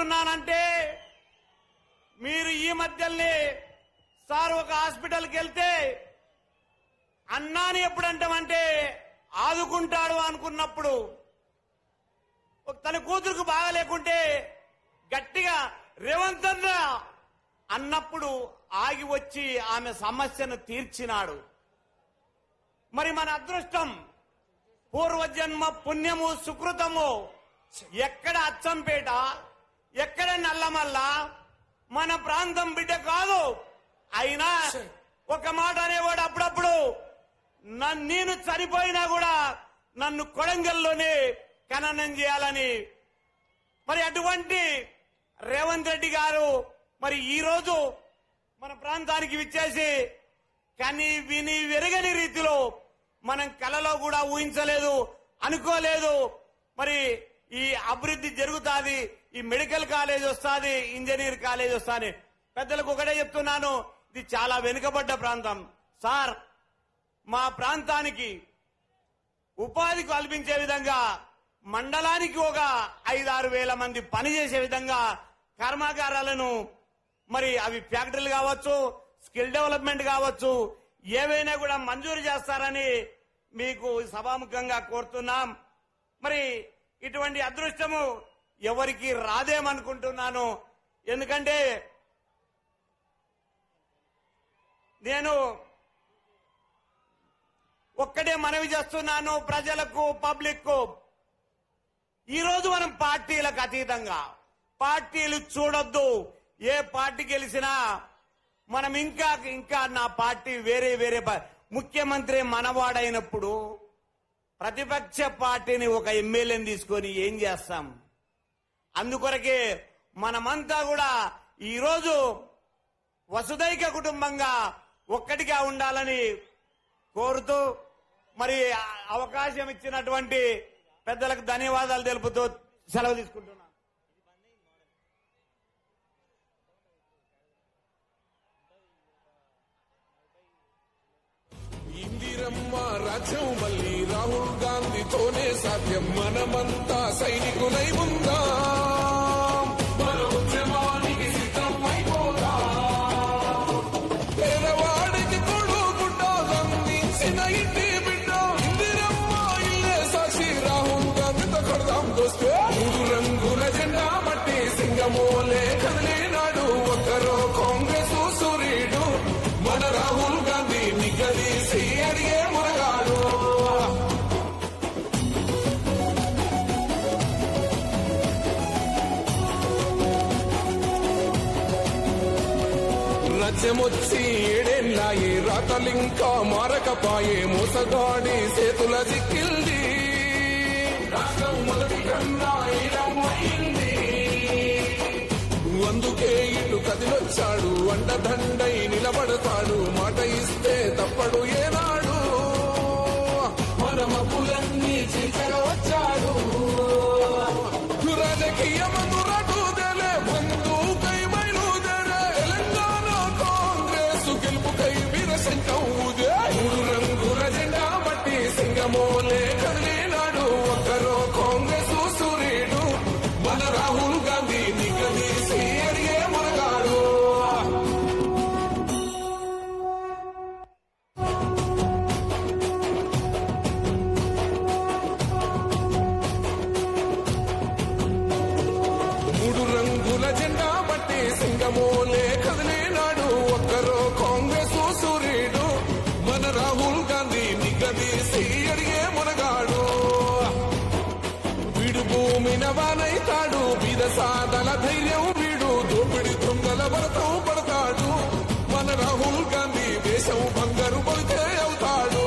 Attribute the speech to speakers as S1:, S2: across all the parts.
S1: అంటున్నానంటే మీరు ఈ మధ్యలోనే సార్ ఒక హాస్పిటల్కి వెళ్తే అన్నాని ఎప్పుడు అంటామంటే ఆదుకుంటాడు అనుకున్నప్పుడు ఒక తన కూతురుకు బాగా లేకుంటే గట్టిగా రేవంత్ అన్న అన్నప్పుడు ఆగి వచ్చి ఆమె సమస్యను తీర్చినాడు మరి మన అదృష్టం పూర్వజన్మ పుణ్యము సుకృతము ఎక్కడ అచ్చంపేట ఎక్కడ నల్లమల్ల మన ప్రాంతం బిడ్డ కాదు అయినా ఒక మాట అనేవాడు అప్పుడప్పుడు నన్ను నేను చనిపోయినా కూడా నన్ను కొడంగల్లోనే ఖననం చేయాలని మరి అటువంటి రేవంత్ రెడ్డి గారు మరి ఈ రోజు మన ప్రాంతానికి విచ్చేసి కని విని వెరగని రీతిలో మనం కలలో కూడా ఊహించలేదు అనుకోలేదు మరి ఈ అభివృద్ధి జరుగుతాది ఈ మెడికల్ కాలేజ్ వస్తాది ఇంజనీర్ కాలేజ్ వస్తాది పెద్దలకు ఒకటే చెప్తున్నాను ఇది చాలా వెనుకబడ్డ ప్రాంతం సార్ మా ప్రాంతానికి ఉపాధి కల్పించే విధంగా మండలానికి ఒక ఐదారు వేల మంది పనిచేసే విధంగా కర్మాగారాలను మరి అవి ఫ్యాక్టరీలు కావచ్చు స్కిల్ డెవలప్మెంట్ కావచ్చు ఏవైనా కూడా మంజూరు చేస్తారని మీకు సభాముఖంగా కోరుతున్నాం మరి ఇటువంటి అదృష్టము ఎవరికి రాదేమనుకుంటున్నాను ఎందుకంటే నేను ఒక్కటే మనవి చేస్తున్నాను ప్రజలకు పబ్లిక్ కు ఈ రోజు మనం పార్టీలకు అతీతంగా పార్టీలు చూడొద్దు ఏ పార్టీ గెలిచినా మనం ఇంకా ఇంకా నా పార్టీ వేరే వేరే పా- ముఖ్యమంత్రి మనవాడైనప్పుడు ప్రతిపక్ష పార్టీని ఒక ఎమ్మెల్యేని తీసుకొని ఏం చేస్తాం అందుకొరకే మనమంతా కూడా ఈరోజు వసుదైక కుటుంబంగా ఒక్కటిగా ఉండాలని కోరుతూ మరి ఆ అవకాశం ఇచ్చినటువంటి పెద్దలకు ధన్యవాదాలు తెలుపుతూ సెలవు తీసుకుంటున్నాను
S2: ఇందిరమ్మ రాజ్యం మళ్ళీ రాహుల్ గాంధీతోనే సాధ్యం మనమంతా సైనికులై ఉందాం మన ఉద్యమానికి సిద్ధమైపోదాం పేదవాడికి కొడుకుంట అందించిన ఇంటి బిడ్డ ఇందిరమ్మ ఇల్లే సాక్షి రాహుల్ గాంధీతో కొడదాం దోస్తే మూడు రంగుల జెండా మట్టి సింగమోలే కదిలినాడు ఒక్కరో కాంగ్రెస్ సూర్యుడు మన రాహుల్ గాంధీ నిగదీసి అడిగే మురగాడు రాజ్యమొచ్చి ఏడేళ్ళాయి రాతలింకా మారకపాయే మోసగాడి చేతుల చిక్కింది రాష్ట్రం మొదటి కన్నా ఈడమైంది అందుకే ఇటు కదిలొచ్చాడు అండదండై నిలబడతాడు మాట ఇస్తే తప్పడు ఏనాడు మన మబ్బులన్నీ చీకగా వచ్చాడు రాజకీయమందు రటుదలే బంధుకై బయలుదేరే తెలంగాణ కాంగ్రెస్ గెలుపుకై వీరశంఖం ఊదే మూడు రంగుల జెండా బట్టి సింగమోలే కదిలినాడు ఒక్కరో కాంగ్రెస్ సూర్యుడు మన రాహుల్ గాంధీ నిగదీసి అడిగే మునగాడు మూడు రంగుల జెండా బట్టి సింగమోలే కదిలినాడు ఒక్కరో కాంగ్రెస్ సూర్యుడు మన రాహుల్ గాంధీ నిగదీసి అడిగే మునగాడు వీడు భూమిన వానైతాడు బీద సాదల ధైర్యం వీడు దోపిడి దొంగల భరతం పడతాడు మన రాహుల్ గాంధీ దేశం బంగారు పడితే అవుతాడు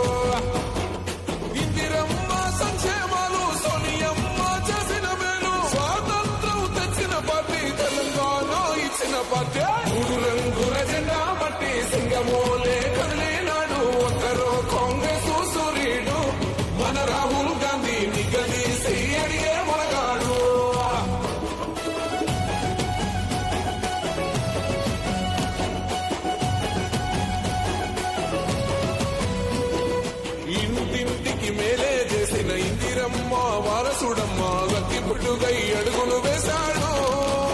S2: ఇందిరమ్మ సంక్షేమాలు సోనియమ్మ చేసిన మేలు స్వాతంత్రం తెచ్చిన పార్టీ తెలంగాణ ఇచ్చిన పార్టీ మూడు రంగుల జెండా బట్టి సింగమోలే కదిలినాడు ఒక్కరో కాంగ్రెస్ సూర్యుడు మన రాహుల్ గాంధీ నిగదీసి అడిగే మొనగాడు ఇంటింటికి మేలే చేసిన ఇందిరమ్మ వారసుడమ్మ గట్టి పుట్టుగై అడుగులు వేశాడు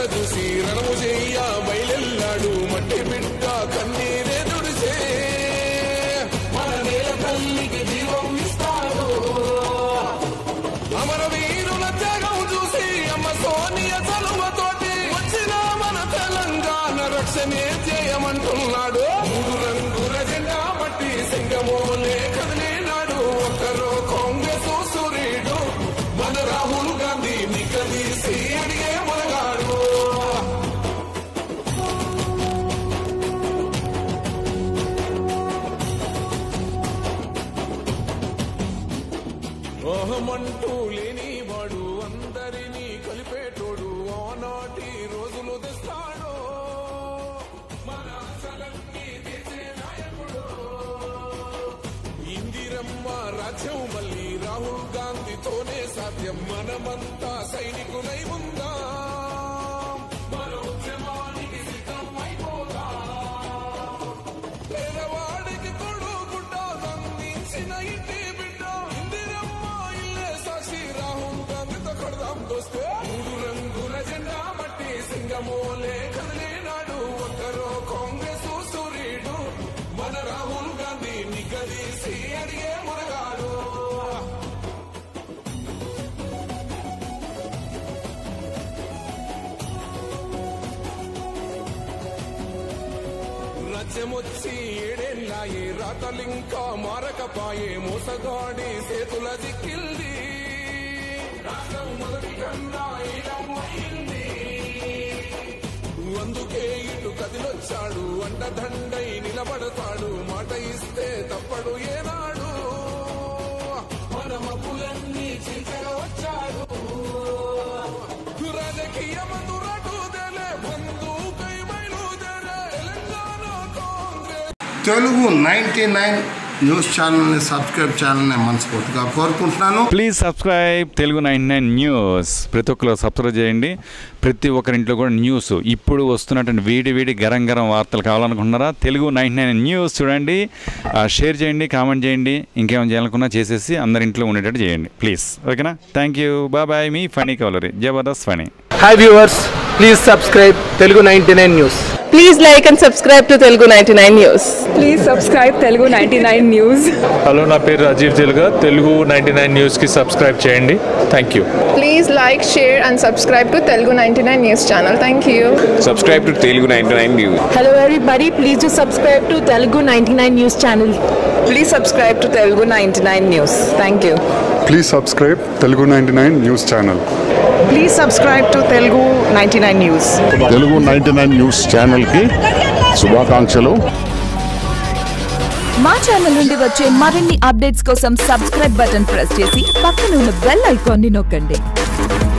S2: చూసి రణము చెయ్య బయలెల్లాడు మట్టి బిడ్డ కన్నీరే దుడిసే మన నేల తల్లికి జీవం ఇస్తాడు అమరవీరుల త్యాగం చూసి అమ్మ సోనియ చలువతోటి వచ్చిన మన తెలంగాణ రక్షణే చేయమంటున్నాడు మూడు రంగుల జెండా బట్టి సింగమోలే కదిలినాడు ఒక్కరో కాంగ్రెస్ సూర్యుడు మన రాహుల్ గాంధీ నికదీసి అడిగే మొదగాడు మోహమంటూ లేనివాడు అందరినీ కలిపేటోడు ఆనాటి రోజులు తెస్తాడు మన ఆశలన్నీ తీర్చే నాయకుడు ఇందిరమ్మ రాజ్యం మళ్ళీ రాహుల్ గాంధీతోనే సాధ్యం మనమంతా సైనికులై ఉందాం మన ఉద్యమానికి సిద్ధం అయిపోదాం పేదవాడికి తోడు గుడ్డ అందించిన ఇంటి బిడ్డ ఇందిరమ్మ ఇల్లే సాక్షి రాహుల్ గాంధీతో కొడదాం దోస్తే మూడు రంగుల జెండా బట్టి సింగమోలే కదిలినాడు ఒక్కరో కాంగ్రెస్ సూర్యుడు మన రాహుల్ గాంధీ నిగదీసి అడిగే మునగాడు రాజ్యమొచ్చి ఏడేళ్ళాయే రాతలింకా మారకపాయే మోసగాడి సేతుల దిక్కిల్ది రాష్ట్రం మొదటి కన్నా ఈలం అయింది అందుకే ఇటు కదిలొచ్చాడు అండదండై నిలబడతాడు మాట ఇస్తే తప్పడు ఏనాడు మన మబ్బులన్నీ చీకగా వచ్చాడు రాజకీయమందు రటుదలే బంధుకై బయలుదేరే Telangana Congress
S3: Telugu ninety nine news ఛానల్ని సబ్స్క్రైబ్ చేయాలని మనస్ఫూర్తిగా కోరుకుంటున్నాను
S4: please subscribe Telugu nine nine news ప్రతి ఒక్కరు సబ్స్క్రైబ్ చేయండి ప్రతి ఒక్కరింట్లో కూడా న్యూస్ ఇప్పుడు వస్తున్నటువంటి వేడి వేడి గరం గరం వార్తలు కావాలనుకుంటున్నారా తెలుగు నైన్ నైన్ న్యూస్ చూడండి ఆ, షేర్ చేయండి కామెంట్ చేయండి ఇంకేమైనా చేయాలనుకున్నా చేసేసి అందరి ఇంట్లో ఉండేటట్టు చేయండి ప్లీజ్ ఓకేనా థ్యాంక్ యూ బాయ్ బాయ్ మీ ఫనీ కవలరీ Jabardasth Phani
S5: hi viewers please subscribe Telugu ninety nine news
S6: Please like and subscribe to Telugu 99 News.
S7: Please subscribe Telugu ninety nine news
S8: hello నా పేరు రాజీవ్ తెలుగా తెలుగు నైంటీ నైన్ న్యూస్కి సబ్స్క్రైబ్ చేయండి thank you
S9: Please like, share, and subscribe to Telugu 99 News channel. Thank you.
S10: subscribe to Telugu 99 News.
S6: Hello everybody, please do subscribe to Telugu 99 News channel.
S7: Please subscribe to Telugu ninety nine news thank you
S11: please subscribe Telugu ninety nine news channel
S7: please subscribe to Telugu ninety nine news
S11: Telugu ninety nine news ఛానల్కి శుభాకాంక్షలు
S12: మా channel నుండి వచ్చే మరిన్ని updates కోసం subscribe button press చేసి పక్కన ఉన్న బెల్ ఐకాన్ని నొక్కండి